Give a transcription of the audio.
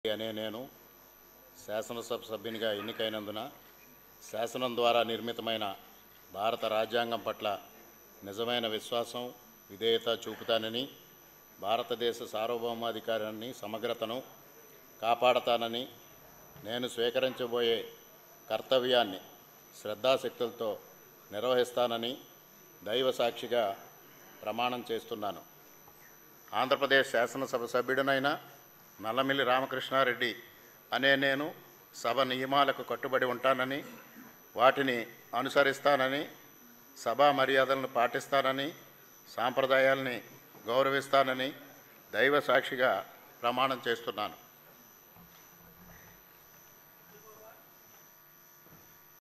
అనే నేను శాసనసభ సభ్యునిగా ఎన్నికైనందున శాసనం ద్వారా నిర్మితమైన భారత రాజ్యాంగం పట్ల నిజమైన విశ్వాసం విధేయత చూపుతానని భారతదేశ సార్వభౌమాధికారాన్ని సమగ్రతను కాపాడతానని నేను స్వీకరించబోయే కర్తవ్యాన్ని శ్రద్ధాశక్తులతో నిర్వహిస్తానని దైవ సాక్షిగా ప్రమాణం చేస్తున్నాను ఆంధ్రప్రదేశ్ శాసనసభ సభ్యుడినైన నల్లమిల్లి రామకృష్ణారెడ్డి అనే నేను సభ నియమాలకు కట్టుబడి ఉంటానని వాటిని అనుసరిస్తానని సభా మర్యాదలను పాటిస్తానని సాంప్రదాయాల్ని గౌరవిస్తానని దైవ సాక్షిగా ప్రమాణం చేస్తున్నాను